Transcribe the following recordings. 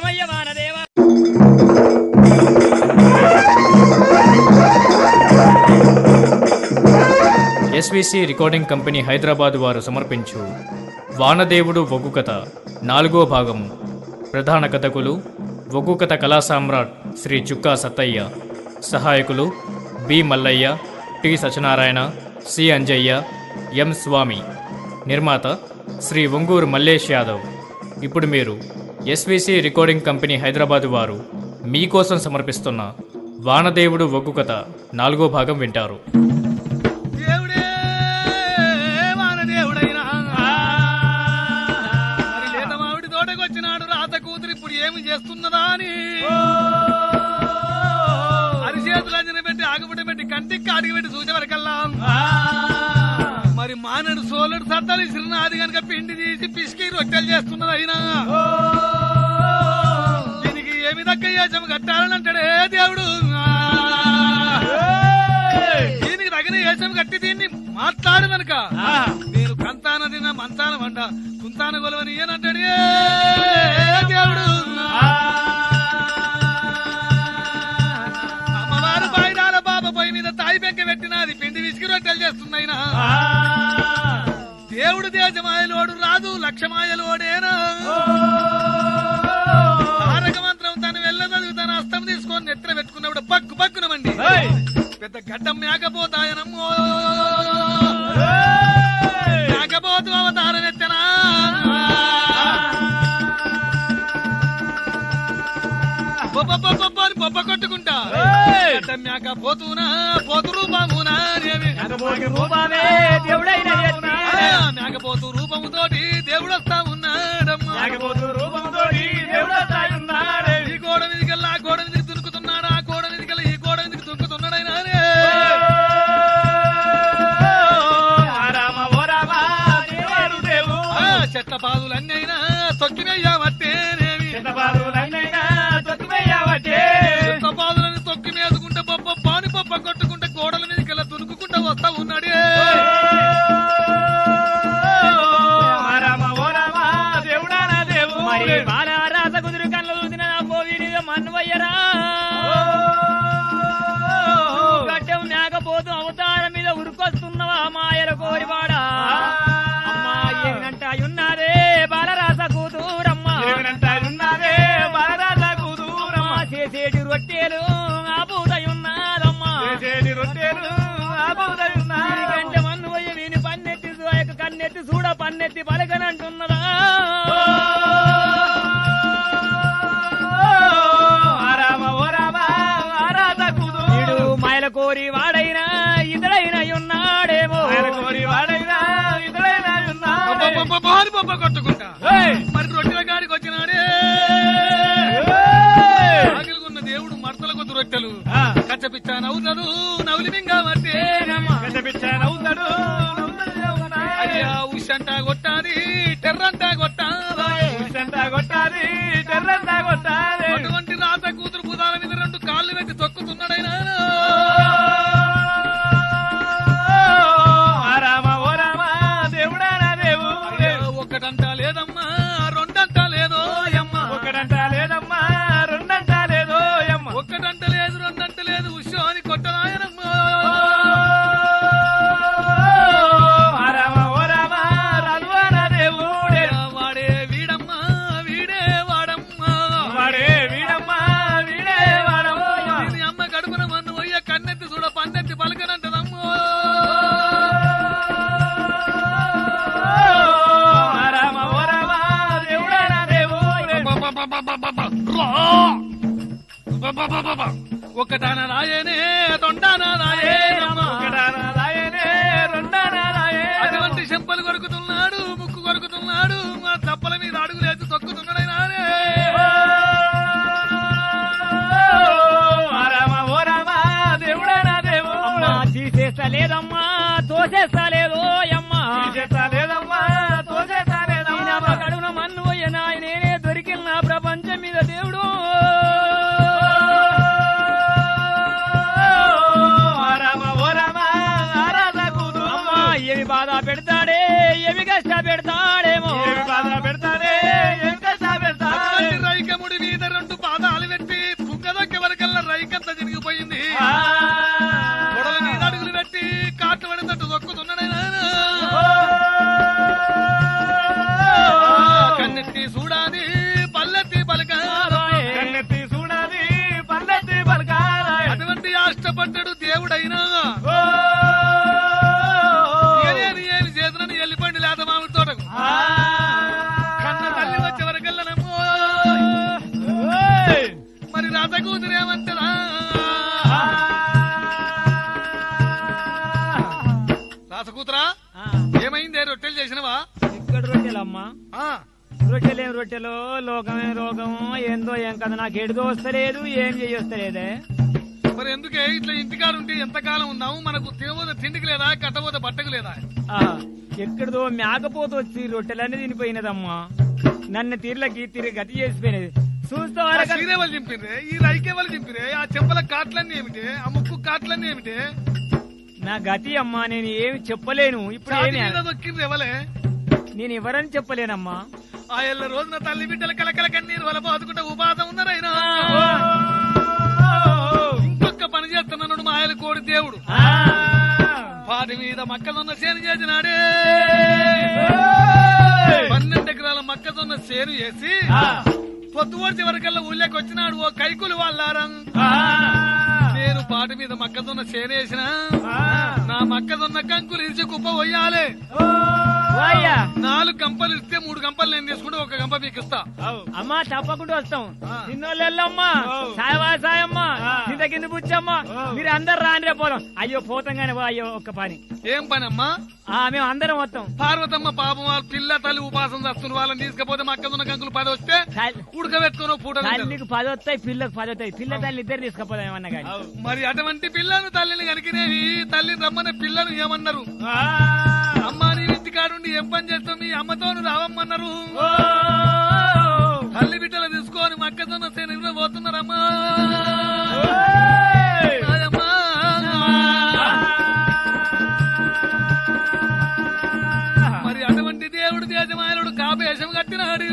శరణమయ్య వానదేవా SVC recording company Hyderabad వారు సమర్పించు వానదేవుడు ఒగ్గు కథ నాలుగో భాగము ప్రధాన కథకులు ఒగ్గు కథ కళా సామ్రాట్ శ్రీ చుక్కా సత్తయ్య సహాయకులు B Mallaiah T Satyanarayana C Anjaiah M Swamy నిర్మాత శ్రీ ఒంగూరు మల్లేష్ యాదవ్ ఇప్పుడు మీరు ఎస్విసి రికార్డింగ్ కంపెనీ హైదరాబాద్ వారు మీకోసం సమర్పిస్తున్న వానదేవుడు ఒగ్గు కథ నాలుగో భాగం వింటారు దేవుడే వాన దేవుడైనా మరి లేత మామిడి తోటకు వచ్చినాడు రాత కూతురు ఇప్పుడు ఏమి చేస్తున్నదా అని అరిచేతులు అంజన పెట్టి ఆగబడి పెట్టి కంటికి అడిగి పెట్టి చూసే వరకల్లా మరి మానడు సోలుడు సత్తాలు ఇసిరినాది గనక పిండి తీసి పిసికి రొట్టెలు చేస్తున్నది అయినా దీనికి ఏమి దక్క యాచం కట్టాలని అంటాడే దేవుడు దీనికి తగిన వేషం కట్టి దీన్ని మాట్లాడు కనుక నేను కంతాన తిన్న మంతాన వంట కుంతాన గొలవని ఏనంటాడు ఏ దేవుడు అమ్మవారు బాయినాల బాబ పొయ్యి మీద తాయి బెంక పెట్టినది పిండి విసికి రొట్టెలు చేస్తున్నాయినా దేవుడు దేశమాయలోడు రాదు లక్షమాయలోడేనా తారక మంత్రం తను వెళ్ళదదు తన అస్తం తీసుకొని నెత్తిన పెట్టుకున్నప్పుడు పక్కు పక్కునమండి పెద్ద గడ్డం మేకపోతాయనమ్మో మేకపోతు అవతారం ఎత్తనా బొబ్బ బొబ్బ బొబ్బ అని బొబ్బ కొట్టుకుంటా గడ్డం మేక పోతునా పోతు రూపమునా అనేవి. రూపమే దేవుడైన ఎత్తి. ఆ, మేకపోతు రూపముతోటి దేవుడు వస్తా ఉన్నాడమ్మా నాగబోతు రూపంతోటి దేవుడొస్తా ఉన్నాడే. ఈ గోడ మీదకెళ్ళి ఆ గోడ మీదకి దునుకుతున్నాడు ఆ గోడ మీదకెళ్ళి ఈ గోడ మీదకి దునుకుతున్నాడైనా ఆ రామ ఓ రామ దేవారు దేవు. చెట్ల పాదులన్నీ అయినా తొక్కినయ్యామట్టేనేమి చిన్నబాలులైనైనా తొక్కిపోయావటే. చెట్ల పాదులని తొక్కి మేదుకుంటే బొబ్బ పాని బొబ్బ కొట్టుకుంటే గోడల మీదకెళ్ళి దునుకుంటా వస్తా ఉన్నాడే ఆ రామ ఓ రామ దేవుడా నా దేవు. మరి బాలరాజ కుదురు కళ్ళు చూసిన నా పోవిడి మన్వయ్యరా గడ్డం మేకపోతూ అవతారం మీద ఉరుకొస్తున్నవా మాయల కోరివాడా అమ్మా ఏమినంట ఉన్నదే బాలరాజ కూతురమ్మా ఉన్నదే బాలరాజ కూతురమ్మా చేసేటి రొట్టెలు ఆపుదయున్నాదమ్మా చేసేటి రొట్టెలు ఆపుదయున్నాదంటే మన్వయ్య వీని పన్నెత్తి యొక్క కన్నెత్తి చూడ పన్నెత్తి పలకనంటున్నదా వీడు మాయల కోరి వాడైనా ఇతడైనా ఉన్నాడేమో కోరి వాడైనా ఇతడైనా బొబ్బ బొబ్బ పాని బొబ్బ కొట్టుకుంటా మరి రొట్టెల గాడికి వచ్చినాడే ఆగిలుగున్న దేవుడు మడతల కొద్ది రొట్టెలు కచ్చపిచ్చా నవ్వుతాడు నవ్వులి మింగా అయ్యా ఉషంటా కొట్టాది టెర్రంటా కొట్టాది అటువంటి రాత కూతురు బుధాల మీద రెండు కాళ్ళు పెట్టి తొక్కుతున్నాడైనా అయ్యా, ఒక్కటంటా లేదమ్మా రెండంటా లేదో అమ్మా లేదమ్మా రెండంట లేదో అమ్మ ఒక్కటంట లేదు రెండంట లేదు ఉషో అని కొట్టదాయనమ్మా అయ్యా, వాడే వీడమ్మా వీడే వాడమ్మా దీని అమ్మ గడుపున మన్ను పోయ్య కన్నెత్తి చూడ పన్నెత్తి పలకనంటదమ్మో ఒక్కటాన రాయేనే తొండాన రాయేనమ్మా అటువంటి చెంపలు కొరుకుతున్నాడు ముక్కు కొరుకుతున్నాడు మా చప్పల మీద అడుగులేసి తొక్కుతున్నాడైనా అమ్మా తీసేస్తా లేదమ్మా తోసేస్తా లేదో అమ్మా కడున మన్ను పోయిన నేనే దొరికిన నా ప్రపంచం మీద దేవుడు అమ్మా ఏమి బాధ పెడతాడే ఏమి కష్ట పెడతాడేమో అటువంటి రైకముడి మీద రాసకూతురేమంటదా రాసకూతురా ఏమైంది రొట్టెలు చేసినవా ఇక్కడ రొట్టెలమ్మా ఆ, రొట్టెలేం రొట్టెలు లోకమే రోగము ఏందో ఏం కదా నాకు ఎడుదో వస్తలేదు ఏం చేయొస్తలేదే మరి ఎందుకే ఇట్లా ఇంటికాడ ఉంటే ఎంతకాలం ఉన్నాము మనకు తినబోతే తిండికి లేదా కట్టబోతే బట్టకు లేదా ఆ, ఎక్కడిదో మేకపోతు వచ్చి రొట్టెలన్నీ తినిపోయినదమ్మా నన్ను తీర్లకి తిరిగి గతి చేసిపోయినది చూస్తా ఆ సీరేవలు చింపిరే ఈ రైకేవలు చింపిరే ఆ చెంపల కాట్లన్నీ ఏమిటి ఆ ముక్కు కాట్లన్నీ ఏమిటి నా గతి అమ్మా నేను ఏమి చెప్పలేను ఇప్పుడు ఛాతీ ఏమి మీద దొక్కింది ఎవలే నేను ఎవరని చెప్పలేనమ్మా ఆ ఎల్ల రోజున తల్లి బిడ్డల కలకల కన్నీరు వల బాదుకుంటే ఉపాధం ఉన్నారైనా ఇంకొక పని చేస్తున్నాడు మా ఆయన కోడి దేవుడు వాటి మీద మక్కజొన్న చేను చేసినాడే పన్నెండు ఎకరాల మక్కజొన్న చేను చేసి పొద్దువడిచి వరకల్లా ఊళ్ళోకి వచ్చినాడు ఓ కైకులు వాళ్ళారం నేను పాటి మీద మక్కజొన్న చేను వేసిన నా మక్కజొన్న కంకులు ఇరిచి కుప్ప పోయాలి వాయ్యా. నాలుగు గంపలు ఇస్తే మూడు గంపలు నేను తీసుకుంటే ఒక గంప మీకు ఇస్తా అమ్మా తప్పకుండా వస్తాం ఆ. చిన్నోళ్ళు వెళ్ళమ్మా సాయవా సాయమ్మా ఇంత కింద బుచ్చమ్మా మీరు అందరు రాని రేపు పోదాం అయ్యో పోతాం కానీ అయ్యో ఒక్క పని ఏం పని అమ్మా ఆ మేము అందరం వస్తాం పార్వతమ్మ పాపం వాళ్ళ పిల్ల తల్లి ఉపాసం చేస్తున్న వాళ్ళని తీసుకపోతే మక్కజొన్న కంకులు పది వస్తే తల్లి- ఉడకబెట్టుకుని పూట తింటారు. తల్లికి పది వస్తాయి పిల్లకు పది వస్తాయి పిల్ల తల్లి ఇద్దరు తీసుకపోదాం ఏమన్నా కానీ మరి అటువంటి పిల్లను తల్లిని కనికినేవి తల్లి రమ్మని పిల్లను ఏమన్నారు అమ్మ నీ ఇంటి కాడుండి ఏం పని చేస్తావు మీ అమ్మతోను రావమ్మన్నారు తల్లి బిడ్డలు తీసుకొని మక్కజొన్న సేన పోతున్నారమ్మా ఆయమ్మా. మరి అటువంటి దేవుడు దేశమాయనుడు కాపేశం కట్టినాడు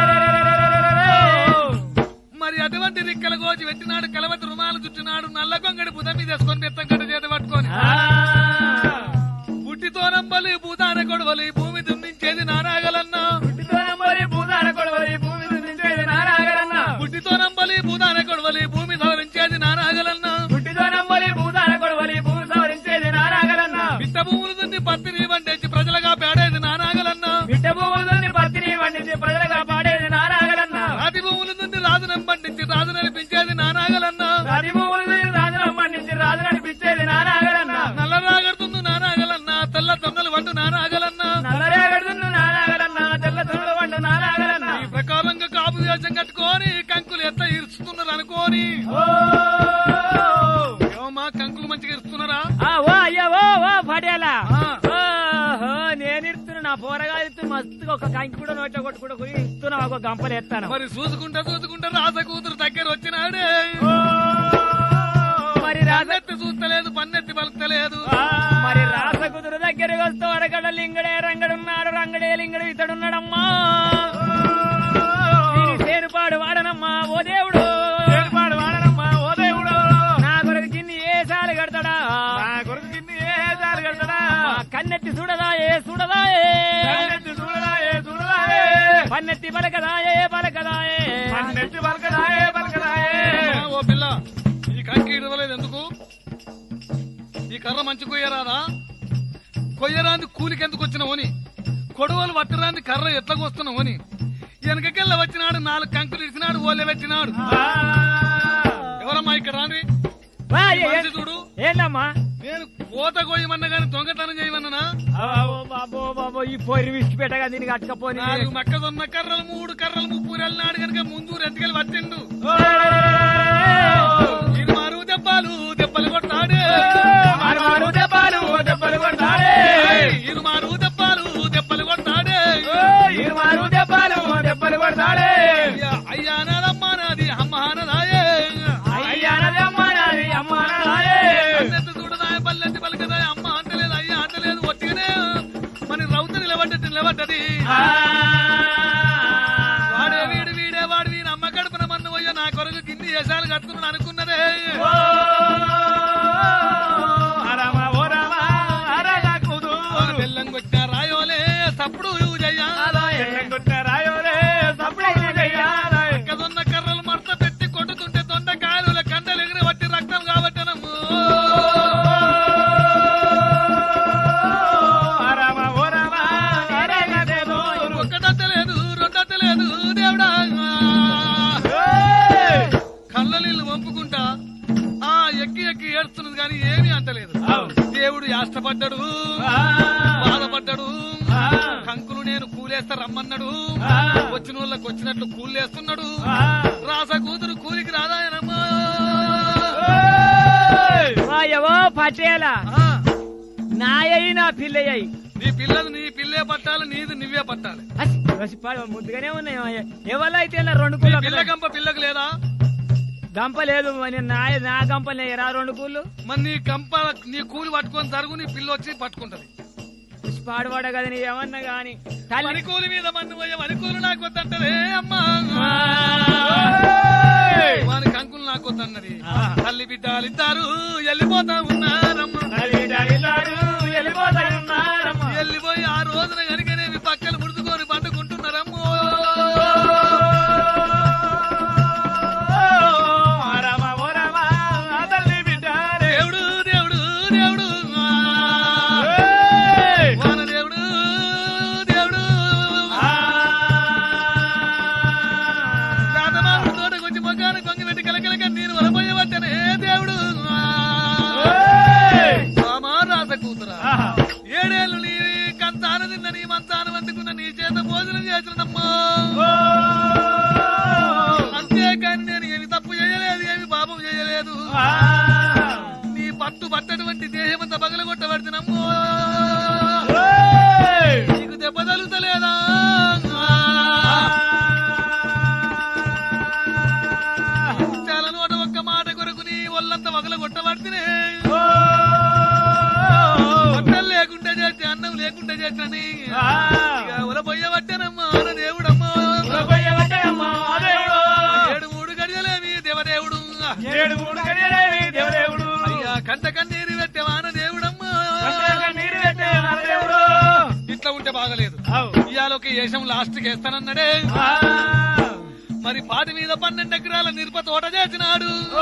మరి అటువంటి రిక్కల గోచి పెట్టినాడు కలవతి రుమాలు చుట్టినాడు నల్ల కొంగడి బుధ మీద వేసుకొని బెత్తం గడ్డ చేత పట్టుకొని బుట్టితో నంబలి భూతాన గొడవలి భూమి దున్నించేది నానాగలన్నా బుట్టితో నంబలి భూతాన గొడవలి భూమి ధరించేది నానాగలన్నా విత్త భూములు దున్ని పత్తిని వండేసి ప్రజలుగా పేడేది నానాగలన్నా రాతి భూములు దున్ని రాజునం పండించి రాజు నడిపించేది నానాగలన్నా నల్ల రాగడుతుంది నానాగలన్నా తెల్ల తొందలు వండు నానాగలన్నా ఈ ప్రకారంగా కాపు వేషం కట్టుకొని కంకులు ఎట్లా ఇరుస్తున్నారు అనుకోని ఏమమ్మా కంకులు మంచిగా ఇరుస్తున్నారా ఆ, ఓ అయ్యా ఓ ఓ పడేలా ఆ. ఓహో, నేను ఇస్తున్నా నా పోరగా ఇస్తున్నా మస్తుగా ఒక కంకి కూడా నోట్లో కొట్టుకుంటూ పోయి ఇస్తున్నా ఒక గంపలు ఎత్తాను మరి చూసుకుంటా చూసుకుంటా రాజ కూతురు దగ్గర వచ్చినాడే మరి రాజ పన్నెత్తి చూస్తలేదు పన్నెత్తి పలుకుతలేదు మరి రాస కుదురు దగ్గరికి వస్తూ అరగడ లింగడే రంగడున్నాడు రంగడే లింగడు ఇతడున్నాడమ్మా దీని సేనుపాడు వాడనమ్మా ఓ దేవుడు ఓ దేవుడు నా కొరకు చిన్ని ఏసాలు కడతాడా నా కొరకు చిన్ని ఏసాలు కడతాడా కన్నెత్తి చూడదా ఏ చూడదా ఏ కన్నెత్తి చూడదా ఏ చూడదా పన్నెత్తి పలకదాయే పలకదాయే పన్నెత్తి పలకదాయే పలకదాయే అమ్మా, ఓ పిల్ల ఈ కంకి ఇడవలేదు ఎందుకు ఈ కర్ర మంచి కొయ్యరాదా కొయ్యరాంది కూలికి ఎందుకు వచ్చినావని కొడవలు పట్టరాంది కర్ర ఎట్లా కోస్తున్నావని వెనకకెళ్ళ వచ్చినాడు నాలుగు కంకులు ఇచ్చినాడు ఓలే పెట్టినాడు ఎవరమ్మా ఇక్కడ రాండి వా, ఈ ఏ- మనిషి చూడు ఏంటమ్మా నేను కోత కోయమన్నా గాని దొంగతనం చేయమన్నా అబ్బో బాబో బాబో ఈ పొరి విసికి పెట్టగా దీనికి అట్టుకపోని నాలుగు మొక్కజొన్న కర్రలు మూడు కర్రలు ముప్పు నాడు కనుక ముందు రెండుకెళ్ళి పట్టిండు ఇది మారు దెబ్బలు దెబ్బలు కొట్టాడే మారు దెబ్బలు దెబ్బలు కొడతాడే ఇది మారు దెబ్బలు దెబ్బలు కొట్టాడే ఈ మారు దెబ్బలు దెబ్బలు కొడతాడే అయ్యా, అయ్యా నాదమ్మా నాది అమ్మ నాదాయే అయ్యానది అమ్మ నాది అమ్మ నాదే పల్లెత్తు చూడదాయ పల్లెత్తి పలకదాయ అమ్మ అంటలేదు అయ్యా అంటలేదు ఒట్టిగానే మరి రౌతు నిలబడ్డట్టు నిలబడ్డది వాడే వీడు వీడే వాడు వీడు అమ్మ కడుపున మన్ను పోయా నా కొరకు కింది వేషాలు కట్టుకున్నాడు అనుకున్నదే ఆ బెల్లం కొట్టిన రాయోలే సప్పుడు జయ్యా మొక్కజొన్న కర్రలు మడత పెట్టి కొట్టుతుంటే దొండకాయలు కండలు ఎగిరి వట్టి రక్తం కాబట్టనము ఒక్కటంత లేదు రెండంత లేదు దేవుడా కళ్ళ నీళ్ళు అంటలేదు దేవుడు యాష్టపడ్డాడు బాధపడ్డాడు కంకులు నేను కూలేస్తా రమ్మన్నాడు వచ్చిన వాళ్ళకి వచ్చినట్లు కూలేస్తున్నాడు రాస కూతురు కూలికి రాదాయనమ్మా ఎవో పటేలా ఆ, నాయయి నా పిల్లయ్యి నీ పిల్లలు నీ పిల్లే పట్టాలి నీది నువ్వే పట్టాలి ముద్దుగానే ఉన్నాయి ఎవరైతే ఇలా రెండు నీ కూలు పిల్ల గంప పిల్లకు లేదా గంప లేదు మరి నా నా గంపలే రా రెండు కూలు మరి నీ గంప నీ కూలి పట్టుకొని జరుగు నీ పిల్ల వచ్చి పట్టుకుంటది పాడుపడ కదా నీ ఏమన్నా గాని తల్లి మని కూలి మీద మన్ను పోయే మని కూలి నాకు వద్దంటదే అమ్మా వాని కంకులు నాకు వద్దన్నది తల్లి బిడ్డలిద్దరు వెళ్ళిపోతా ఉన్నారమ్మా వెళ్ళిపోయి ఆ రోజున కనుకనేవి పక్కలు ముడుచుకొని పండుకుంటున్నారమ్మో దేవుడు దేవుడు దేవుడు వాన దేవుడు దేవుడు రాధమావుడు తోటకు వచ్చి మొగ్గాను కొంగి పెట్టి కలకలక నేను వలపోయేవచ్చనే దేవుడు రామా రాస కూతురా ఏడేళ్ళు నీ కంచాన తిన్న నీ మంచాన వండుకున్న నీ చేత భోజనం చేసినమ్మా అంతేకాని నేను ఏమి తప్పు చేయలేదు ఏమి పాపం చేయలేదు నీ పట్టు పట్టటువంటి దేహమంతా పగలగొట్టబడుతున్నమ్మో నీకు దెబ్బ తలుతలేదా చాలా నోట ఒక్క మాట కొరకు నీ ఒళ్ళంతా పగలగొట్టబడితేనే బట్టలు లేకుండా చేస్తే అన్నం లేకుండా చేస్తని ఉలపోయ్యబట్టానమ్మా అన్న దేవుడమ్మా ఏడు మూడు గడియలేమి దేవదేవుడు ఏడు మూడు గడియలేవి దేవదేవుడు అయ్యా కంట కన్నీరు పెట్టేవాన దేవుడమ్మా నీరు పెట్టే మన దేవుడు ఇట్లా ఉంటే బాగలేదు అవు. ఇయాలోకి ఏషం లాస్ట్ కి వేస్తానన్నాడే ఆ. మరి పాటి మీద పన్నెండు ఎకరాల నిరుప తోట చేసినాడు ఓ.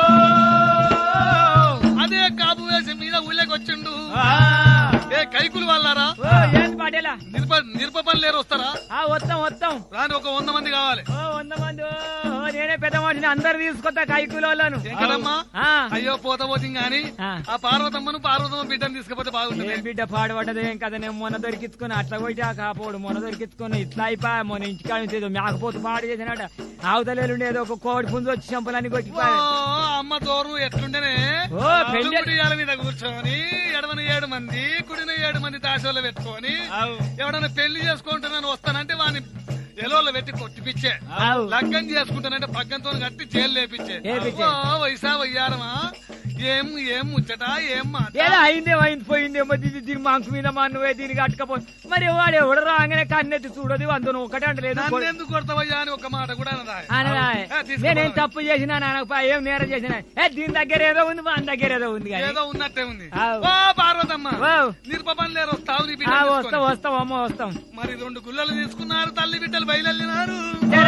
అదే కాపు వేషం మీద ఊళ్ళకొచ్చిండు ఆ. ఏ కైకులు వాళ్ళారా ఓ, ఏంది పాటేలా నిరుప నిరుప పని లేరు వస్తారా ఆ వస్తాం వస్తాం రాని ఒక వంద మంది కావాలి ఓ వంద మంది ఓ, ఓ, నేనే పెద్ద మనిషిని అందరు తీసుకొస్తా కైకులోళ్ళను ఎంకటమ్మా ఆ. అయ్యో పోత పోతుంది గాని ఆ. ఆ పార్వతమ్మను పార్వతమ్మ బిడ్డను తీసుకపోతే ఏం బాగుంటుంది బిడ్డ పాడుపడ్డది ఏం కదా నేను మొన్న దొరికించుకుని అట్లా పోయి ఆ కాపోడు మొన్న దొరికించుకుని ఇట్లా అయిపోయా మొన్న ఇంటికాడ నుంచి ఏదో మేకపోతు పాడు చేసినాడ ఆవుతలేలుండి ఏదో ఒక కోడి పుంజు వచ్చి చంపలని ఓ, కొట్టిపోయా అమ్మ దూరం ఎట్లుంటేనే ఓ, పెళ్ళి- కుడియాల మీద కూర్చొని ఎడమని ఏడు మంది కుడిన ఏడు మంది దాసోళ్ళు పెట్టుకొని ఎవడన్నా పెళ్లి చేసుకుంటున్నాను వస్తానంటే వాని ఎలోలో పెట్టి కొట్టిపిచ్చే ఆవు. లగ్గం చేసుకుంటానంటే పగ్గంతో కట్టి జైలు లేపించే లేపించే. ఓ, వయసా వయ్యారమా ఏం ఏం ముచ్చట ఏం మాట ఏదో అయిందేమో అయింది పోయిందేమో దీని దీని మాంకు మీద మా నువ్వే దీనికి అట్టుకపో మరి వాడు ఎవడు రాగానే కన్నెత్తి చూడదు అందులో ఒకటే అంటలేదు నన్ను ఎందుకు కొడతావయ్యా అని ఒక మాట కూడా అనదా అనరా ఏ, తీసుకో నేనేం బాబాయ్. తప్పు చేసినా నాన్న ఏం నేరం చేసినా ఏ దీని దగ్గర ఏదో ఉంది వాని దగ్గర ఏదో ఉంది కానీ ఏదో ఉన్నట్టే ఉంది ఆవు. ఓ పార్వతమ్మ వావ్. నిరుపపని లేరు వస్తావు నీ ఆ, బిడ్డ వస్తాం వస్తాం అమ్మ వస్తాం మరి రెండు గుల్లలు తీసుకున్నారు తల్లి బిడ్డలు బయలుదేరినారు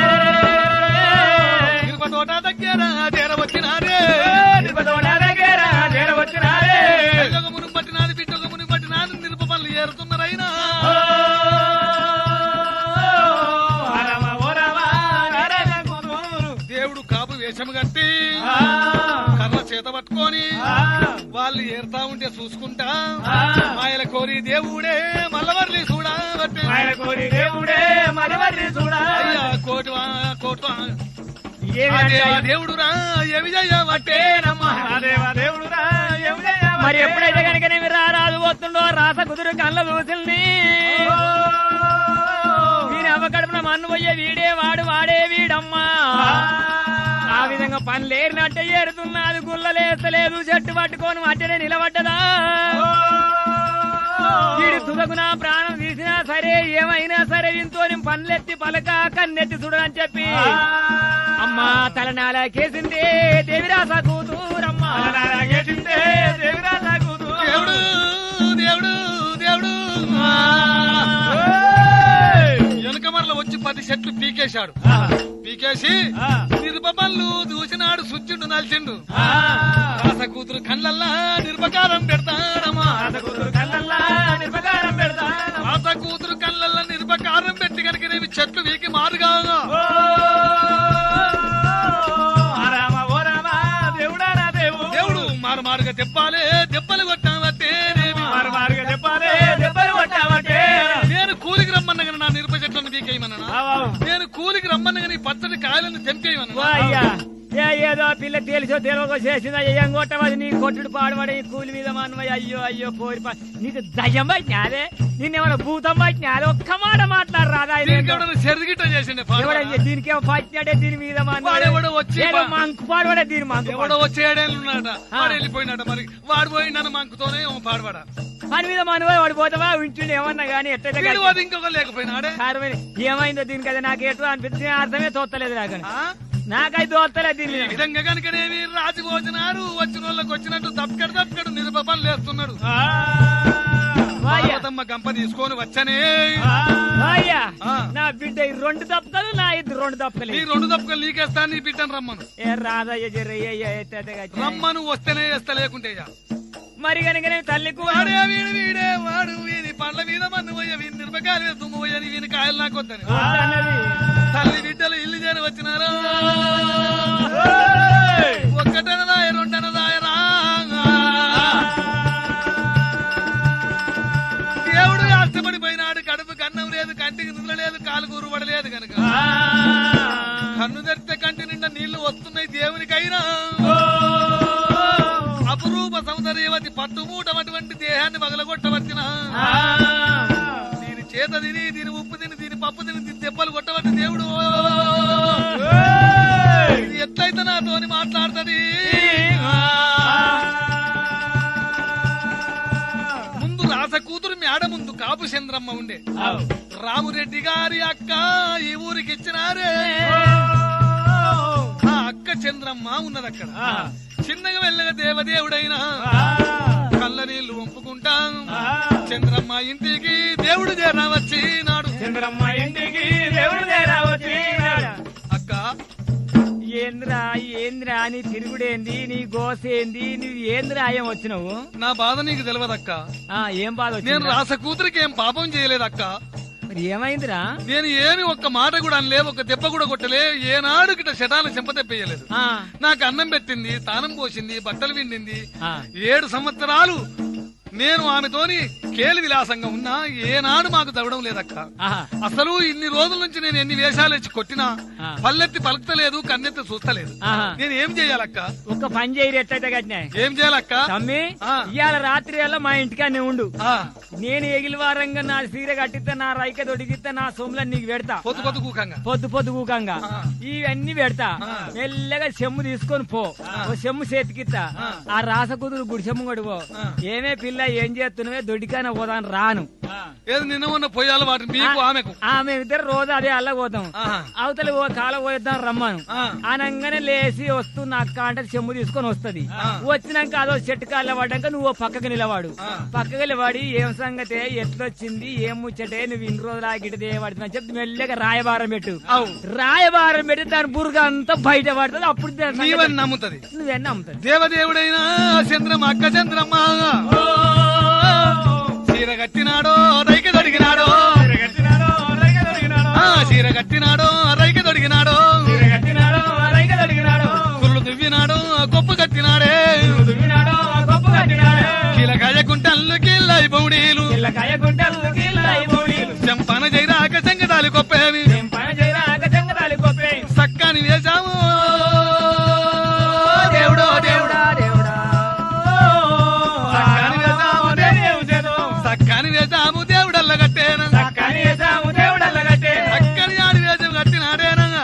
నిరుప తోట దగ్గర చేర వచ్చినారే ఒక మునుగు పట్టినాది బిడ్డ ఒక మునుగు పట్టినాది నిరుప పనులు ఏరుతున్నారైనా దేవుడు కాపు వేషము కట్టి కర్ర చేత పట్టుకొని వాళ్ళు ఏరుతా ఉంటే చూసుకుంటా మాయల కోరి దేవుడే మల్లవర్లి చూడా అయ్యా కోటి వా- కోటి వా- ఆ దేవ దేవుడు రా ఏమి చెయ్యవట్టేనమ్మా మరి ఎప్పుడైతే కనుక నేను రారాదు వస్తుండో రాస కుదురు కళ్ళ చూసింది వీని అవ్వ కడుపున మన్ను పోయే వీడే వాడు వాడే వీడమ్మా ఆ విధంగా పని లేరినట్టే ఏరుతున్నది గుల్లలేస్తలేదు చెట్టు పట్టుకొని అట్టనే నిలబడ్డదా వీడి తుదకు నా ప్రాణం తీసినా సరే ఏమైనా సరే ఇంతో పనులెత్తి పలక కన్నెత్తి చూడని చెప్పి అమ్మా తలనాల కేసిందే దేవిరాస కూతురమ్మా దేవిరాస కూతురు దేవుడు దేవుడు దేవుడు వెనుక మరల వచ్చి పది చెట్లు పీకేశాడు పీకేసి నిరుపమల్లు దూసినాడు సుచ్చిండు నలిచిండు రాస కూతురు కళ్ళల్లా నిర్పకారం పెడతాడమ్మా నిర్వకారం పెడతాను రాస కూతురు కళ్ళల్లా నిర్పకారం పెట్టి కనుక నేవి చెట్లు వీకి మారుగా దేవుడా దేవుడు దేవుడు మారు మారుగా దెప్పాలే దెప్పలు కొట్ట తెమ్మనగా నీ పచ్చడి కాయలను తెంపేయమన్నా ఓ అయ్యా ఏ ఏదో పిల్ల తెలిసో తెలియకో చేసిందా ఏం కొట్టవది నీ కొట్టుడు పాడబడి ఈ కూలి మీద మనవయ్య అయ్యో అయ్యో పోరి పా- నీకు దయ్యం పట్టినాదే నిన్నేమైనా భూతం పట్టినాదే ఒక్క మాట మాట్లాడరాదా దీనికి ఎవడన్నా చెరిగిట చేసిండే ఎవడయ్య దీనికి ఏమో పట్టినాడే దీని మీద మనవయ్య. వాడెవడో వచ్చి ఏదో పా- మంకు పాడబడే దీని మంకు ఎవడో వచ్చే ఏడేళ్ళు ఉన్నాడట వాడు వెళ్ళిపోయినాట మరి వాడు పోయిండని మంకుతోనే ఏమో పాడబడా పని మీద మనవయ్య వాడు పోతావా వింటుండే ఏమన్నా గానీ ఎట్లయితే వీడు అది ఇంకొక లేకపోయినాడే కారమైన ఏమైందో దీనికి అది నాకు ఎటు అనిపిస్తుంది అర్థమే తోస్తలేదు నాకు ఆ? నాకైతే తోస్తలేదు దీని ఈ మీద. విధంగా కనుకనేమి రాజు భోజనాలు వచ్చిన వాళ్ళకి వచ్చినట్టు తప్పకడు తప్పకడు నిరుపపలు లేస్తున్నాడు వాయ్య. పార్వతమ్మ గంప తీసుకొని వచ్చనే అయ్యా ఆ. నా బిడ్డ ఈ రెండు తప్పకలు నా ఇద్దరు రెండు తప్పకలు నీ రెండు తప్పకలు నీకేస్తా నీ బిడ్డను రమ్మను ఏ రాధయ్య జరయ్య రమ్మను వస్తేనే వేస్తా లేకుంటే ఇక. మరి కనుక నేను తల్లికి వాడే వీడు వీడే వాడు వీని పండ్ల మీద మన్ను పోయ వీని మిరపకాయలు మీద తుమ్ము పోయని వీని కాయలు నాకు వద్దని తల్లి బిడ్డలు ఇల్లు చేరి వచ్చినారా ఒక్కటనదాయ రెండనదాయ రా దేవుడు అష్టపడిపోయినాడు కడుపు కన్నం లేదు కంటికి నిద్ర లేదు కాలు కూరుబడలేదు కనుక కన్ను తెరిస్తే కంటి నిండా నీళ్లు వస్తున్నాయి దేవునికైనా అపురూప సౌందర్యవతి పట్టుమూట అటువంటి దేహాన్ని పగలగొట్టవచ్చిన దీని చేత తిని దీని ఉప్పు తిని దీని పప్పు తిని దీని దెబ్బలు కొట్టవట్టి దేవుడు ఇది ఎట్లయితే నాతోని మాట్లాడుతుంది ముందు రాస కూతురు మేడ ముందు కాపు చంద్రమ్మ ఉండే రామురెడ్డి గారి అక్క ఈ ఊరికి ఇచ్చినారే ఆ అక్క చంద్రమ్మ ఉన్నది అక్కడ చిన్నగా వెళ్ళగా దేవదేవుడైనా కళ్ళ నీళ్లు వంపుకుంటా చంద్రమ్మ ఇంటికి దేవుడు చేరా వచ్చినాడు చంద్రమ్మ ఇంటికి దేవుడు వచ్చినాడు అక్క ఏంద్రా ఏంద్రా నీ తిరుగుడేంది నీ గోసేంది నువ్వు ఏంద్రా ఆయం వచ్చినావు నా బాధ నీకు తెలియదక్క ఆ ఏం బాధ నేను వచ్చిందిరా? రాస కూతురికి ఏం పాపం చేయలేదక్క మరి ఏమైందిరా నేను ఏమి ఒక్క మాట కూడా అనలే ఒక దెబ్బ కూడా కొట్టలే ఏనాడు గిట్ట శటాలు చెంపదెప్పేయలేదు ఆ, నాకు అన్నం పెట్టింది తానం పోసింది బట్టలు విండింది ఆ. ఏడు సంవత్సరాలు నేను ఆమెతోని కేలి విలాసంగా ఉన్నా ఏనాడు మాకు తవ్వడం లేదక్క ఆహా. అసలు ఇన్ని రోజుల నుంచి నేను ఎన్ని వేషాలు ఇచ్చి కొట్టినా ఆ. పల్లెత్తి పలుకుతలేదు కన్నెత్తి చూస్తలేదు ఆహా. నేను ఏం చేయాలక్క ఒక్క పని చేయరు ఎట్లయితే కట్టినాయి ఏం చేయాలక్క తమ్మి ఆ. ఇవాళ రాత్రి అలా మా ఇంటికానే ఉండు ఆ, నేను ఎగిలి వారంగా నా సీర కట్టిస్తా నా రైక దొడిగిస్తా నా సోములను నీకు పెడతా పొద్దు పొద్దు కూకంగా పొద్దు పొద్దు ఊకంగా ఆ. ఇవన్నీ పెడతా ఆ. మెల్లగా చెమ్ము తీసుకొని పో ఓ చెమ్ము చేతికిత్తా ఆ. ఆ రాస కుదురు గుడి చెమ్ము కొడుకో ఆ. ఏమే పిల్ల ఏం చేస్తున్నావే దొడ్డికాన పోదాను రాను ఏది నిన్న ఉన్న పొయ్యాలి వాటి మీకు ఆమెకు ఆ మేమిద్దరు రోజు అదే అల్ల పోతాం ఆహా. అవతల ఓ కాల పోయిద్దాం రమ్మను ఆ. అనగానే లేచి వస్తున్న అక్క అంటే చెమ్ము తీసుకొని వస్తది ఆ. వచ్చినాక అదో చెట్టు కాళ్ళ పడ్డాక నువ్వు ఓ పక్కకి నిలవాడు ఆ. పక్కకి నిలబడి ఏం సంగతే ఎట్లొచ్చింది ఏం ముచ్చటే నువ్వు ఇన్ని రోజులు ఆగిటదే పడుతున్నా చెప్పి మెల్లగా రాయబారం పెట్టు అవు రాయబారం పెట్టి దాని బురుగ అంతా బయట పడుతుంది అప్పుడు దాని సంగతి నీవని నమ్ముతుంది నువ్వెన్న అమ్ముతుంది దేవదేవుడైనా చంద్రమ్మ అక్క చంద్రమ్మ చీర కట్టినాడో రైకి దొడిగినాడో ఆ, చీర కట్టినాడో రైకి దొడిగినాడో కుళ్ళు దువ్వినాడో గొప్ప కట్టినాడే కీల కాయకుంటల్లు కిల్ల బౌడీలు చెంపన జైరాక సంగతాలు గొప్పవి సక్కని వేశాము దేవుడో దేవుడా సక్కని వేశాము సక్కని వేశాము దేవుడల్ల కట్టేన సక్కని ఆడి వేషం కట్టినాడేనా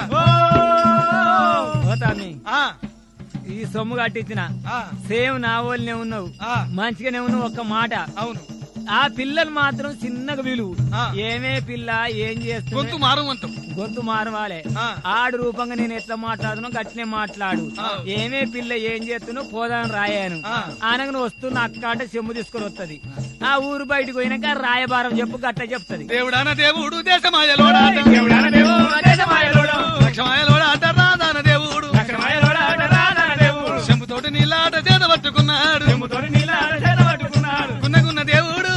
పోతామి ఆ, ఈ సొమ్ము కట్టించిన ఆ, సేమ్ నా వాళ్ళనే ఉన్నావు ఆ, మంచిగానే ఉన్నావు ఒక్క మాట అవును ఆ పిల్లలు మాత్రం చిన్నగా విలువ ఆ. ఏమే పిల్ల ఏం గొంతు చేస్తుంది మారమంటాం గొంతు మారవాలే ఆ. ఆడు రూపంగా నేను ఎట్లా మాట్లాడును గట్టినే మాట్లాడు ఆ. ఏమే పిల్ల ఏం చేస్తున్నావు పోదాను రాయాను ఆ. అనగా వస్తున్న అక్క అంటే చెమ్ము తీసుకొని వస్తది ఆ ఊరు బయటకు పోయినాక రాయబారం చెప్పు గట్ట చెప్తది దేవుడాన దేవుడు దేశమాయలోడా లక్షమాయలోడా అంట రాదాన దేవుడు శంపుతోటి నీలాట చేత పట్టుకున్నాడు గున్నగున్న దేవుడు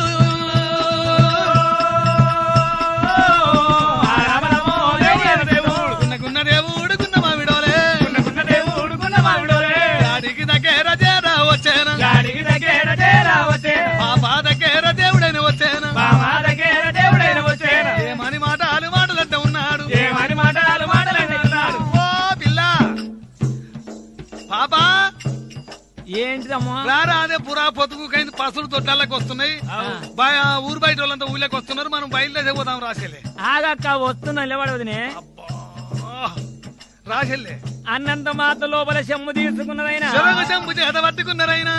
గున్నగున్న దేవుడు గున్న మామిడోలే గాడికి దగ్గర చేరా వచ్చేన పాపా దగ్గర దేవుడైన వచ్చేన ఏమని మాటలు మాటలంట ఉన్నాడు మాటలు మాటలు పాపా ఏంటిదమ్మా రారా అదే పురా పొతుకుకైంది పసులు తొట్టాలకు వస్తున్నాయి బయ- ఊరు బయట వాళ్ళంతా ఊళ్ళకి వస్తున్నారు మనం బయలుదేరి పోదాం రాసేలే ఆగక్క వస్తున్నా నిలబడవదినే రాసేలే అన్నంత మాత లోపల చెమ్ము తీసుకున్నదైనా శివగ శంభు చేత పట్టుకున్నారైనా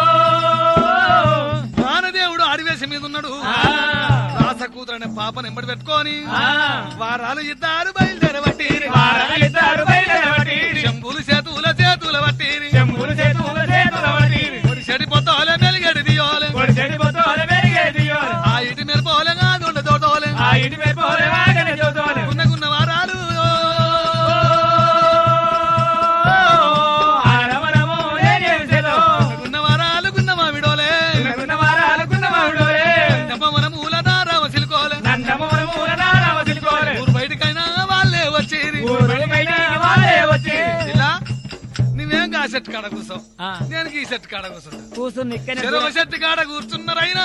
వానదేవుడు అడివేశం మీద ఉన్నాడు రాస కూతురు అనే పాపను ఎంబడి పెట్టుకొని వారాలు ఇద్దరు బయలుదేరబట్టి వారాలిద్దరు బయలుదేరబట్టిరి. శంభులు చేతుల చేతుల బట్టి చెంబులు చేతుల చేతుల పట్టిరి. చెడిపోతాలే మెలిగడి దియోలే కొడి చెడిపోతోలే పెరిగేది యోలే. ఆ ఇటు మెరుపోలే కాదు తోటోలే ఆ ఇంటి పెట్టుకోలే వాగనే చూతోలే. ఉన్నగున్న వారాలు ఆ రమణము లేనేసేదో. ఉన్న వారాలు గున్న మామిడోలే గున్న వారాలు గున్న మామిడోలే. మన మూల దారావ సిలుకోలే నందమూలము రనారవ సిలుకోలే. ఊరు బయటకైనా వాళ్ళే వచ్చేది ఊరు బయట వాళ్ళే వచ్చి. ఇలా నువ్వేం కా సెట్ కాడ కూర్చో ఆ, నేను ఈ సెట్ కాడ కూర్చుంటా కూసుని ఇక్కనే చెరువు సెట్ కాడ కూర్చున్నారైనా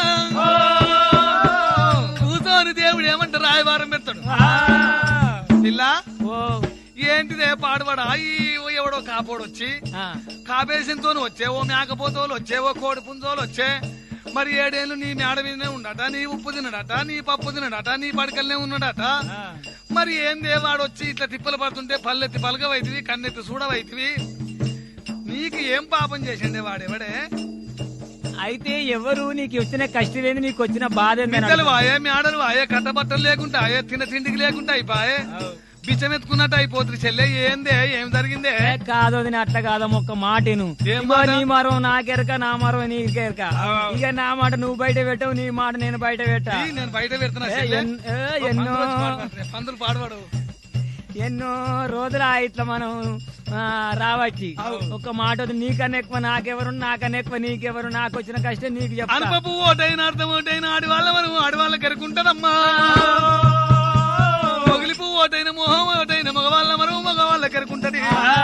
కూర్చొని దేవుడు ఏమంటారు రాయవారం పెడతాడు ఆ, ఇలా ఓ, ఏంటిదే పాడుబడా ఈ ఎవడో కాపోడు వచ్చి ఆ, కాపేషన్తో వచ్చేవో మేకపోతోలు వచ్చేవో కోడి పుంజోలు వచ్చే మరి ఏడేళ్ళు నీ మేడ మీదనే ఉండట నీ ఉప్పు తినడట నీ పప్పు తినడట నీ పడకల్నే ఉన్నాడట ఆ. మరి ఏందే వాడు వచ్చి ఇట్లా తిప్పలు పడుతుంటే పల్లెత్తి పలకవైతివి కన్నెత్తి చూడవైతివి నీకు ఏం పాపం చేసిండే వాడెవడే అయితే ఎవరు నీకు వచ్చిన కష్టం ఏంది నీకు వచ్చిన బాధ ఏంది అని బిడ్డలు అడుగు. వాయే మేడలు వాయే కట్టబట్టలు లేకుండా ఆయే తిన తిండికి లేకుండా అయిపోయే బిచ్చం ఎత్తుకున్నట్టు అయిపోతుంది చెల్లె ఏందే ఏం జరిగిందే ఏ కాదు అది అట్లా కాదమ్మ ఒక్క మాటను ఏం ఇగో మాట? నీ మరం నాకెరక నా మరం నీకెరక ఇక నా మాట నువ్వు బయట పెట్టవు నీ మాట నేను బయట పెట్టా ఈ నేను బయట పెడుతున్నా ఏ, చెల్లె. ఎన్- ఏ, ఎన్నో పందులు వచ్చి పాడుపడతాయి. పందులు పాడవాడు ఎన్నో రోజులు ఇట్లా మనం ఆ, రావచ్చు ఒక మాట వద్దు, నీకన్నా ఎక్కువ నాకెవరు నాకన్నా ఎక్కువ నీకెవరు నాకు వచ్చిన కష్టం నీకు చెప్తా అనుపపు ఓటైన అర్థం ఓటైన ఆడివాళ్ళ మనం ఆడవాళ్ళ కరుకుంటారమ్మా మొగిలిపు ఓటైన మొహం ఓటైన మగవాళ్ళ మనం మగవాళ్ళ కరుకుంటది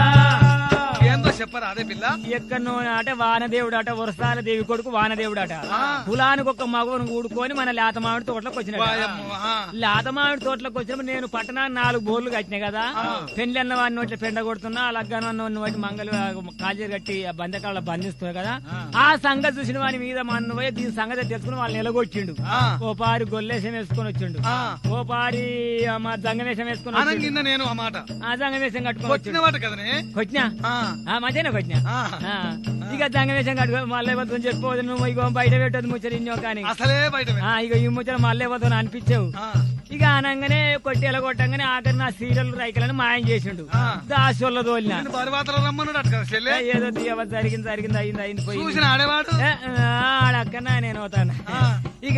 ఏందో చెప్పరా అదే పిల్ల ఎక్కడనో అంటే వానదేవుడు అట వరసాల దేవి కొడుకు వానదేవుడు అట కులానికి ఒక మగవను కూడుకొని మన లేత మామిడి తోటలోకి వచ్చిన వాయమ్మో, ఆ. లేత మామిడి తోటలోకి వచ్చినప్పుడు నేను పట్టణాన్ని నాలుగు బోర్లు కట్టినాయి కదా పెళ్లి అన్న వాడిని నోట్ల పెండ కొడుతున్నా లగ్గాన అన్న వాటి మంగళ కాజీ కట్టి ఆ బంధకాల బంధిస్తున్నా కదా ఆ సంగతి చూసిన వాని మీద మన పోయి దీని సంగతి తెలుసుకుని వాళ్ళని నిలగొచ్చిండు ఆ. ఓ పారి గొల్లేశం వేసుకొని వచ్చిండు ఆ. ఓ పారి ఆ, మా జంగమేశం వేసుకొని వచ్చిండు అనంగిన్న నేను ఆ మాట ఆ జంగమేశం కట్టుకొని వచ్చిన వచ్చిండు మాట కదనే కొట్టినా ఆ, ఆ మంచిగానే కొట్టినా ఆ. ఆ, ఇక జంగమేశం కట్టుకో మళ్ళీ పోతుంది చెప్పవద్దు నువ్వు ఇగో బయట పెట్టదు ముచ్చట ఇన్నో కానీ అసలే బయట పెట్ట. ఆ, ఇక ఈ ముచ్చట మళ్ళీ పోతాను అనిపించావు ఆ, ఇక అనగానే కొట్టి ఎలా కొట్టంగానే ఆఖరి నా సీరియల్ రైకలని మాయం చేసిండు ఆ. దాసోళ్ళ తోలిన నిన్ను బరువాతలు రమ్మన్నాడు అటు కదా చెల్లె ఏదో తీయవ జరిగింది జరిగింది అయింది అయింది పోయి చూసిన ఆడేవాడు ఆడక్కన నేను అవుతాను ఆ. ఇక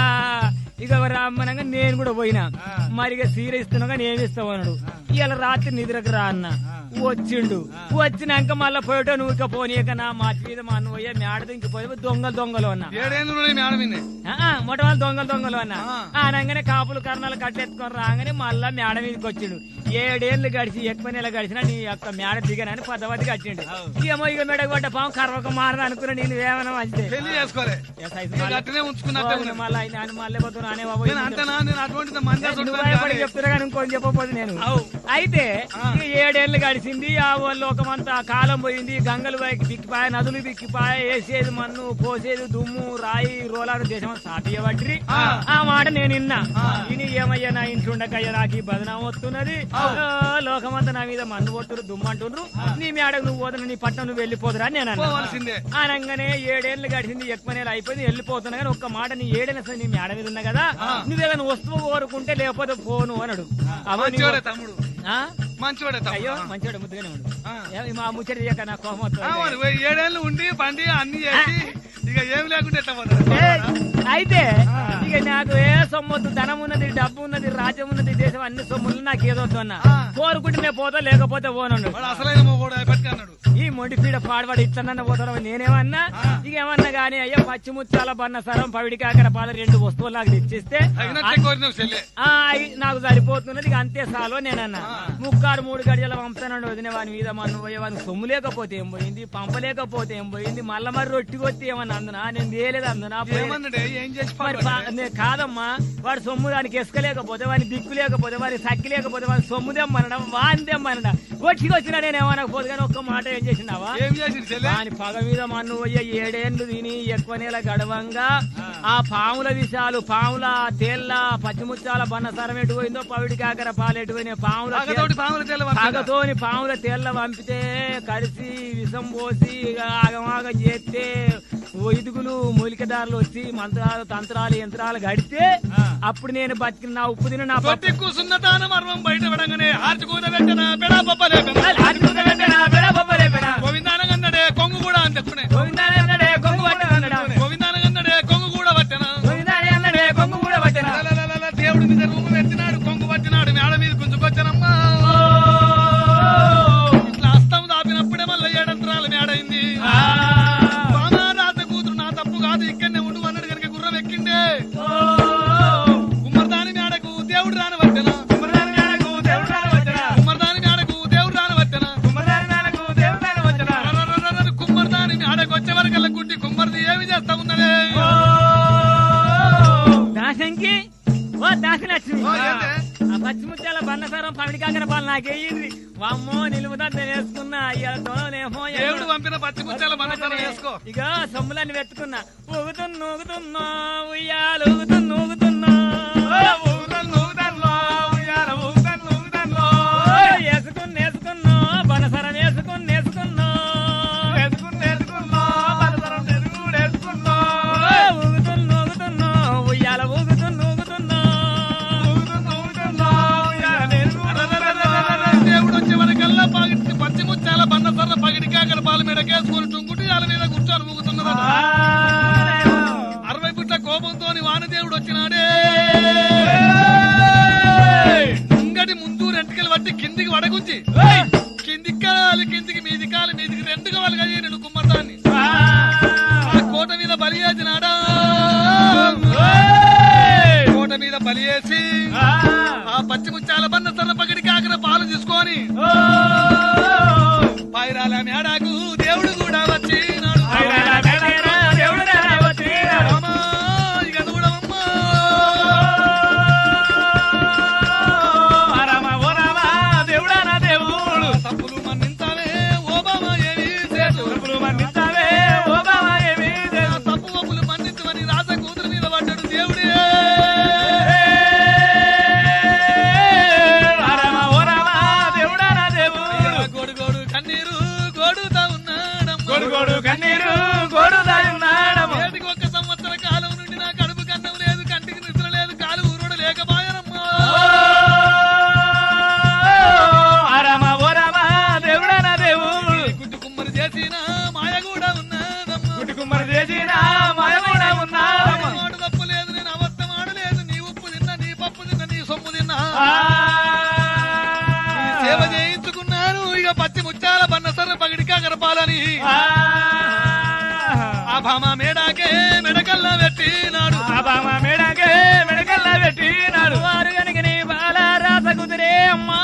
ఇక రమ్మనంగా నేను కూడా పోయినా మరి ఇక సీర ఇస్తున్నాగా నేను ఇస్తావు అన్నాడు ఇవాళ రాత్రి నిద్రకు రా అన్న వచ్చిండు వచ్చినాక మళ్ళీ పోయేటో నువ్వు ఇక పోనీక నా మాట మీద మా అన్న పోయే మేడ దింకి పోయి దొంగలు దొంగలు అన్నా ఏడేళ్ళు ఉన్నాయి మేడం విన్నే మొట్టమొదటి దొంగలు దొంగలు అన్న ఆ. అనగానే కాపులు కర్ణాలు కట్టెత్తుకొని రాగానే మళ్ళా మేడ మీదకి వచ్చిండు ఏడేళ్లు గడిచి ఎక్కువ నెల గడిచినా నీ యొక్క మేడ దిగనని పదవది కట్టిండు ఏమో ఇక మెడ కొట్ట పాము కర్వక మారని అనుకున్నా నేను ఏమన్నా మంచిదే పెళ్లి చేసుకోలే ఏ సైజు నేను మళ్ళా- అట్టనే ఉంచుకున్నట్టే ఓ, ఉన్నా. మళ్ళా ఆయన- ఆయన మళ్ళీ పోతున్నా అనే బాబు నేను అంతనా నేను అటువంటి మంది నువ్వు భయపడి చెప్తున్నా కానీ ఇంకోటి చెప్పబోదు నేను అయితే ఇక ఏడేళ్లు గడిచింది ఆ లోకమంతా కాలం పోయింది గంగలు పైకి దిక్కిపాయ నదులు దిక్కిపాయ వేసేది మన్ను పోసేది దుమ్ము రాయి రోలాడు దేశం సాటియబట్టి ఆ మాట నేను విన్నా ఇని ఏమయ్యా నా ఇంట్లో ఉండకయ్యా నాకు ఈ బదనాం వస్తున్నది ఆ, లోకమంతా నా మీద మన్ను కొట్టురు దుమ్ము అంటుండ్రు నీ మేడకు నువ్వు పోతున్నా నీ పట్టణం నువ్వు వెళ్ళిపోదురా అని నేను అన్నా పోవాల్సిందే అనగానే ఏడేళ్లు గడిచింది ఎక్కువ నెల అయిపోయింది వెళ్ళిపోతున్నా కానీ ఒక్క మాట నీ ఏడేళ్ళ అసలు నీ మేడ మీద ఉన్నా కదా నువ్వేదైనా వస్తువు కోరుకుంటే లేకపోతే పోను అనడు అవో నీ- మంచివాడే తమ్ముడు ఆ? మంచివాడే అయ్యో తమ్ముడు మంచివాడు ముద్దుగానే ఉండు ఆ. ఏ, మా ముచ్చట చేయక నా కోపం వస్తుంది. ఆ, మరి పోయి ఏడేళ్ళు ఉండి బండి అన్ని చేసి ఇక ఏం లేకుండా ఎట్లా పోతాడు ఏ, అయితే ఇక నాకు ఏ సొమ్మొద్దు ధనం ఉన్నది డబ్బు ఉన్నది రాజ్యం ఉన్నది దేశం అన్ని సొమ్ములు నాకు ఏదో వద్దు అన్న కోరుకుంటే నేను పోతా లేకపోతే పోనన్నాడు వాడు అసలైన మొగోడు పట్టుకన్నాడు ఈ మొండిపీడ పాడవాడు ఇట్లనన్న పోతాడు నేనేమన్నా ఇక ఏమన్నా గానీ అయ్యో పచ్చిముత్యాల బన్న సరం పవిడి కాకర పాల రెండు వస్తువులు నాకు తెచ్చిస్తే తగినట్టే కోరినావు చెల్లె ఆ, ఇ- నాకు సరిపోతున్నది ఇక అంతే సాలో నేనన్నా ముక్కారు మూడు గడియల పంపుతానండి వదిన వాని మీద మన్ను పోయే వాని సొమ్ము లేకపోతే ఏం పోయింది పంపలేకపోతే ఏం పోయింది మళ్ళా మరి రొట్టి కొత్తి ఏమన్నా అందునా నేను వేయలేదు అందునా పోయే- ఏమన్నాడే ఏం చేసి మరి పంపాడు? పా- నే- కాదమ్మా వాడు సొమ్ము దానికి ఎసుకలేకపోతే వాని దిక్కు లేకపోతే వాని సక్కి లేకపోతే వాని సొమ్ము తెమ్మనడం వాని తెమ్మనడం వచ్చికి వచ్చినా నేను ఏమనకపోదు కానీ ఒక్క మాట ఏం చేసినావా ఏం చేసింది చెల్లె దాని పగ మీద మన్ను పోయే ఏడేళ్లు తిని ఎక్కువ నెల గడవంగా ఆ పాముల విషాలు పాముల తేళ్ల పచ్చిముచ్చాల బన్నసరం ఎటు పోయిందో పవిడి కాకర పాలు ఎటు పోయినాయి పాముల పగతోటి పాముల తెల్ల పగతోని పాముల తేళ్ల పంపితే కలిసి విషం పోసి ఇక ఆగమాగం చేస్తే ఓ ఇదుగులు మూలికదారులు వచ్చి మంత్రాలు తంత్రాలు యంత్రాలు గడితే అప్పుడు నేను బతికిన నా ఉప్పు తిన నా పప్పు తొట్టి కూసున్న తాను మర్మం బయట పడంగానే ఆర్చి కూత పెట్టిన పెడా పప్ప లేపిన గోవిందానగన్నడే కొంగు కూడా అంతకునే గోవిందానగన్నడే కొంగు కూడా పట్టిన లలలలల దేవుడి మీద రూము పెట్టినాడు కొంగు పట్టినాడు మేడ మీద గుంజుకొచ్చానమ్మా ఇట్లా అస్తం దాపినప్పుడే మళ్ళీ ఏడంతరాల మేడైంది రాత కూతురు నా తప్పు కాదు ఇక్కడనే ఉండు అన్నాడు కనుక గుర్రం ఎక్కిండే కుమ్మరదాని మేడకు దేవుడు రానవట్టెన కుమ్మరదాని మేడకు దేవుడు రానవట్టెన రరరరరర కుమ్మరదాని మేడకు వచ్చే వరకల్లా గుడ్డి కుమ్మరిది ఏమి చేస్తా ఉన్నదే దాసంకి ఓ దాసి లక్ష్మి ఓ, ఏందే? ఆ పచ్చిముత్యాల బన్నసారం పమిడి కాకర పాలు నాకేయింది వామ్మో నిలువుదంత వేసుకున్నా ఇవాళ తొలనేమో దేవుడు పంపిన పచ్చి ముత్యాల మనసరం వేసుకో ఇక సొమ్ములన్నీ వెతుకున్నా ఊగుతున్నా ఊగుతున్నా ఉయ్యాలు ఊగుతున్నా ఊగుతున్నా వేసుకుని వేసుకున్నా బనసరం వేసుకుని వేసుకున్నా ఊగుతున్నా ఊగుతున్నా ఉయ్యాల ఊగుతున్నా ఊగుతున్నా రరరరరరర దేవుడు వచ్చే వరకల్లా పగిడి పచ్చి ముత్యాల బన్నసర్ర పగిడి కాకర పాల మీద కేసుకొని టుంగుటి వాళ్ళ మీద కూర్చొని ఊగుతున్నదట అరవై పుట్ల కోపంతో వానదేవుడు వచ్చినాడే ముంగటి ముందు రెంటికలు పట్టి కిందికి వడగుంచి కిందికి కాలు కిందికి మీది కాలు మీదికి రెండుగా వాళ్ళగా నేను కుమ్మర్దాన్ని ఆ కోట మీద బలి చేసినాడా కోట మీద బలి చేసి ఆ పచ్చి ముత్యాల బన్న సర్ర పగిడి కాకర పాలు తీసుకొని పైరాల మేడాకు దేవుడు కూడా వచ్చినాడు రామా, ఇక చూడవమ్మా. తప్పులు మన్నించాలే ఓబామా ఏమీ చేతు. ఆ తప్పు ఒప్పులు మన్నించమని రాజ కూతురు మీద పడ్డాడు దేవుడే అయ్యా, గోడు గోడు కన్నీరు గోడుతా ఉన్నాడమ్మా కన్నీరు గోడుదాయున్నాడము ఏటికి ఒక్క సంవత్సర కాలం నుండి నా కడుపు కన్నం లేదు కంటికి నిద్ర లేదు కాలు ఊరుడు లేకపోయానమ్మా అరమ ఓరమ దేవుడన దేవుడు గుడ్డు కుమ్మరి చేసిన మాయ కూడా ఉన్నదమ్మా కుమ్మరి చేసిన మాయ కూడా ఉన్నాడమ్మ. మాట తప్పు లేదు నేను అబద్ధం ఆడలేదు నీ ఉప్పు తిన్నా నీ పప్పు తిన్నా నీ సొమ్ము తిన్నా ఆ సేవ చేయించుకున్నాను ఇక పచ్చి ముత్యాల బన్నసర్ర పగిడికా గరపాలని ఆ ఆ భామ మేడాకే మెడకల్లా పెట్టినాడు బామ మెడకే మెడకల్లా పెట్టినాడు వారు గనుక నీ బాల రాస కుదిరే అమ్మా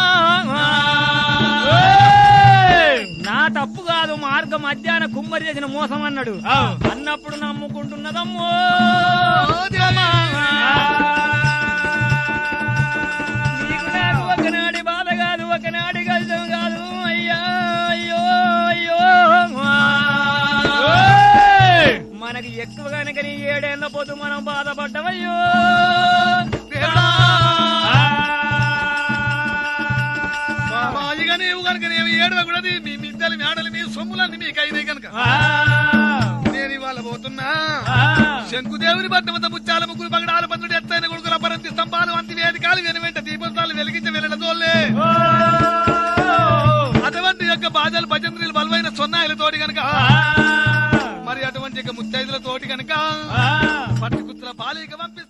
నా తప్పు కాదు మార్గం మధ్యాహ్న కుమ్మరి చేసిన మోసం అన్నాడు అన్నప్పుడు నమ్ముకుంటున్నదమ్మో నీకు నాకు ఒకనాడి బాధ కాదు ఒకనాడి కష్టం కాదు అయ్యా అయ్యో అయ్యో మనకి ఎక్కువ కనుక నీ ఏడేళ్ళ పోతూ మనం బాధపడ్డమయ్యో ఇక నీవు కనుక నేను ఏడవ కూడా మీ మిద్దలు మేడలు మీ సొమ్ములన్నీ మీకు అయినాయి కనుక నేను ఇవాళ పోతున్నా శంకుదేవుని పట్టమంత ముత్యాల ముగ్గురు పగడాల పన్నుడు ఎత్తైన కొడుకుల పరంతి స్తంభాలు అంతి వేదికాలు వెను వెంట దీపస్తాలు వెలిగించి వెళ్ళడం తోలే అటువంటి యొక్క బాజాలు భజంత్రులు బలమైన సొన్నాయిల తోటి గనక మరి అటువంటి యొక్క ముత్తైదుల తోటి గనక పట్టుకుత్తుల బాలిక పంపి